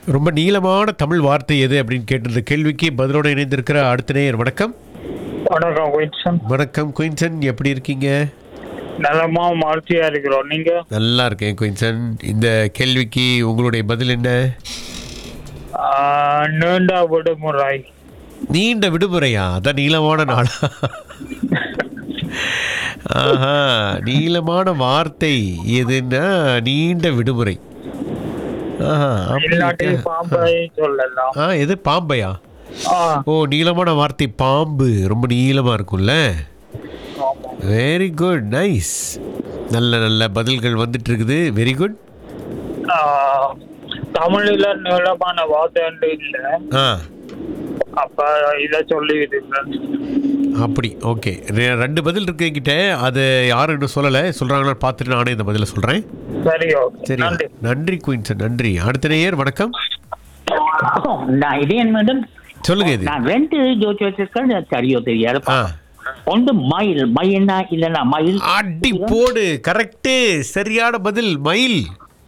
ரொம்ப நீளமான தமிழ் வார்த்தை எது அப்படின்னு கேட்டிருந்த கேள்விக்கு பதிலோடு இணைந்திருக்கிற அடுத்த நேயர் வணக்கம் வணக்கம் குயின்சன் வணக்கம் குயின்சன் எப்படி இருக்கீங்க நலமா மகிழ்ச்சியா இருக்கிறோம் நீங்க நல்லா இருக்கேன் குயின்சன் இந்த கேள்விக்கு உங்களுடைய பதில் என்ன ஆஹ், நீண்ட விடுமுறை நீண்ட விடுமுறையா அதான் நீளமான நாளா ஆஹா நீளமான வார்த்தை எதுன்னா நீண்ட விடுமுறை ஆஹா அப்படி இல்லாட்டி இருக்கா? பாம்பை சொல்லலாம் ஆ எது பாம்பையா ஆ, ஓ நீளமான வார்த்தை பாம்பு ரொம்ப நீளமாக இருக்கும்ல ஆமா. வெரி குட் நைஸ் நல்ல நல்ல பதில்கள் வந்துட்டு இருக்குது வெரி குட் ஆஹ், தமிழ்ல நீளமான வார்த்தை இல்ல ஆ அப்ப இத சொல்லி இருக்கேன் அப்படி ஓகே ரெண்டு பதில் இருக்கு என்கிட்ட அது யாரும் இன்னும் சொல்லலை சொல்கிறாங்களா பார்த்துட்டு நானே இந்த பதிலை சொல்கிறேன் சரி ஓகே சரி நன்றி நன்றி குயின் சார் நன்றி அடுத்த நேயர் வணக்கம் நான் இதே மேடம் சொல்லுங்க இது நான் ரெண்டு ஜோதிச்சு வச்சிருக்கேன் எனக்கு தெரியோ தெரியாது ஆ ஒன்று மயில் மயில்னா இல்லைன்னா மயில் அடி போடு கரெக்டு சரியான பதில் மயில்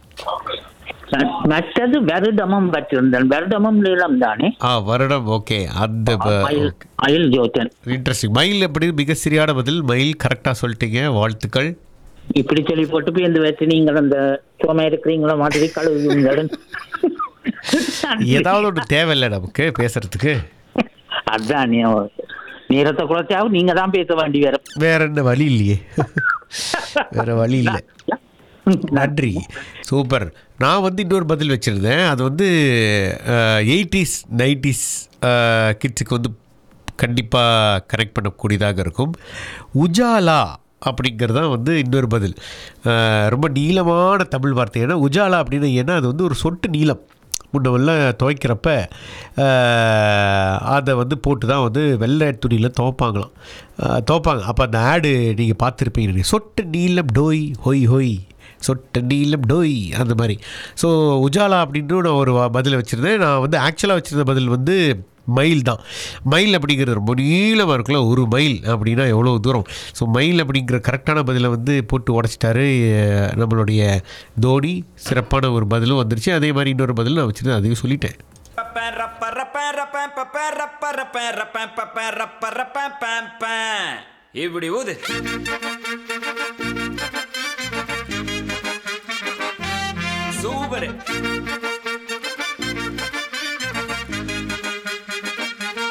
ம- மற்றது வருடமும் பற்றிருந்தேன் வருடமும் நீளம் தானே ஆ வருடம் ஓகே அந்த மயில் மயில் ஜோதியன் இன்ட்ரெஸ்டிங் மயில் எப்படி மிக சரியான பதில் மயில் கரெக்டாக சொல்லிட்டீங்க வாழ்த்துக்கள் இப்படி சொல்லி போட்டு போய் இந்த வச்சு நீங்கள் அந்த சும்மா இருக்கிறீங்களா மாதிரி கழுவுங்கள் ஏதாவது ஒன்று தேவையில்லை நமக்கு பேசுறதுக்கு அதான் நீ நேரத்தை குறைச்சாவும் நீங்க தான் பேச வேண்டி வேற வேற என்ன வழி இல்லையே வேற வழி இல்லை நன்றி சூப்பர் நான் வந்து இன்னொரு பதில் வச்சுருந்தேன் அது வந்து எயிட்டிஸ் நைன்டிஸ் கிட்ஸுக்கு வந்து கண்டிப்பாக கரெக்ட் பண்ணக்கூடியதாக இருக்கும் உஜாலா அப்படிங்கிறது தான் வந்து இன்னொரு பதில் அஹ், ரொம்ப நீளமான தமிழ் வார்த்தை ஏன்னா உஜாலா அப்படின்னு ஏன்னா அது வந்து ஒரு சொட்டு நீளம் முன்னவெல்லாம் துவைக்கிறப்ப அஹ், அதை வந்து போட்டு தான் வந்து வெள்ளை துணியில் துவைப்பாங்களாம் அஹ், துவைப்பாங்க அப்போ அந்த ஆடு நீங்கள் பார்த்துருப்பீங்க நீங்க. சொட்டு நீளம் டோய் ஹொய் ஹொய் சொட்டு நீளம் டோய் அந்த மாதிரி ஸோ உஜாலா அப்படின்னு நான் ஒரு வ- பதில் வச்சுருந்தேன் நான் வந்து ஆக்சுவலாக வச்சுருந்த பதில் வந்து மைல் தான் மைல் அப்படிங்கிறது ரொம்ப நீளமாக இருக்குல்ல ஒரு மைல் அப்படின்னா எவ்வளோ தூரம் ஸோ மைல் அப்படிங்கிற கரெக்டான பதிலை வந்து போட்டு உடச்சிட்டாரு அஹ், நம்மளுடைய தோனி சிறப்பான ஒரு பதிலும் வந்துருச்சு அதே மாதிரி இன்னொரு பதில் நான் வச்சுருந்தேன் அதையும் சொல்லிட்டேன் இப்படி ஊது சூப்பர்